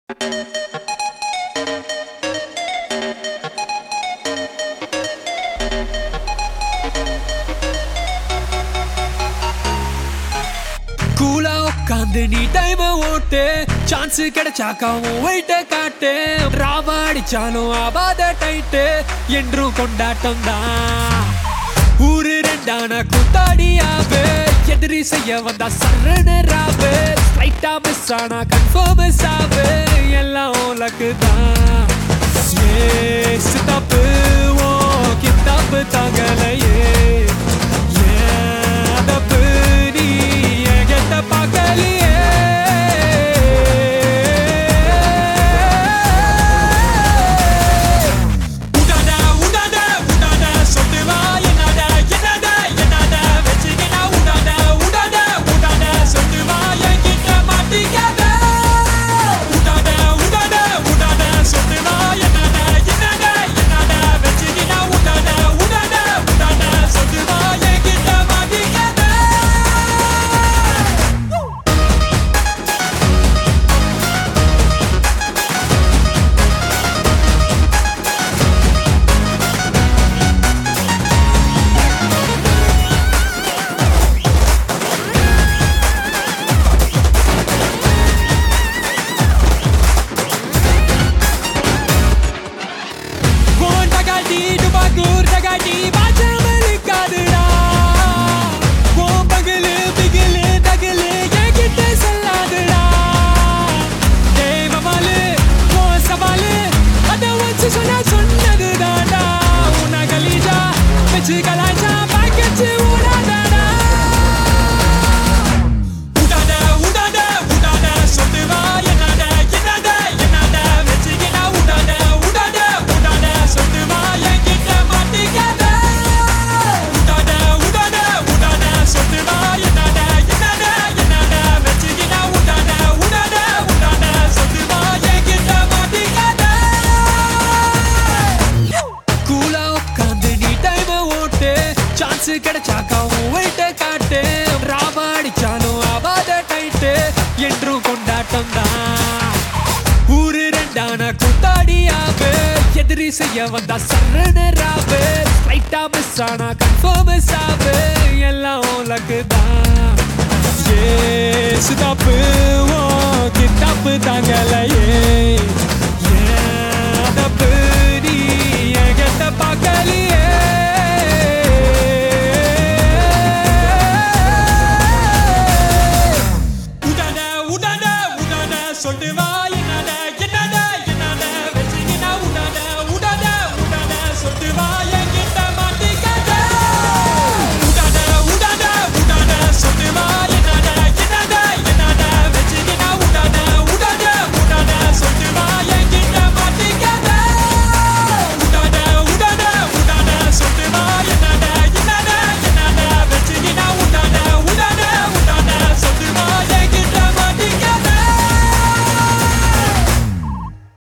கூலா உட்காந்து நீ டைம் ஓட்டு சான்ஸ் கிடைச்சாக்கா உன் வெயிட்ட காட்டு ராவா அடிச்சாலும் ஆபாத டைட்டு என்றும் கொண்டாட்டம் தான் ஊரு ரெண்டான கூத்தாடியாவே எதிரி செய்ய வந்தா சரண ராவு ஸ்லைட்டா மிஸ் ஆனா கன்ஃபார்ம் ஆவு எல்லாம் உனக்கு தான் ஏசு தப்பு ஓ கித்தாப்பு தாங்கலையே ஏன் தப்பு நீ என்கிட்ட பார்க்கலையே உடாத உடாத உடாத சொத்து வா என்னட என்னட என்னட வச்சுக்கினா உடாத உடாத உடாத சொத்து வா என்கிட்ட மாட்டிக்காத உடாத உடாத உடாத சொத்து வா என்னட என்னட என்னட வச்சுக்கினா உடாத உடாத உடாத சொத்து வா என்கிட்ட மாட்டிக்காத உன் டகாட்டி டுபாக்கூர் டகாட்டி பாஜாமல் இருக்காதுடா. உன் பகலு, பிகிலு, தகிலு என்கிட்ட சொல்லாதுடா. டேய் மமாலு, உன் சவாலு, அத வச்சு சொன்னா சொன்னதுதான்டா. உன்னை கலீஜா, வச்சு கலாய்ச்சா, பாக்கெச்சு ஊடாதடா. உடாத, உடாத, உடாத, சொத்து வா என்னட, என்னட, என்னட, வச்சுக்கினா உடாத, உடாத, உடாத, சொத்து வா என்கிட்ட மாட்டிக்காத. உடாத, உடாத, உடாத, சொத்து வா என்னட, என்னட, என்னட, வச்சுக்கினா உடாத, உடாத, உடாத, சொத்து வா என்கிட்ட மாட்டிக்காத. கூலா உட்காந்து நீ டைம் ஓட்டு சான்ஸ் கிடைச்சாக்கா உன் வெயிட்ட காட்டு ராவா அடிச்சாலும் ஆவாத டைட்டு என்றும் கொண்டாட்டம் தான் ஊரு ரெண்டான கூத்தாடியாவு எதிரி செய்ய வந்தா சரண ராவு லைட்டா மிஸ் ஆனா கன்ஃபார்ம் ஆவு எல்லாம் உனக்கு தான் ஏசு தப்பு ஓ கித்தாப்பு தாங்கலையே ஏன் தப்பு நீ என்கிட்ட பார்க்கலையே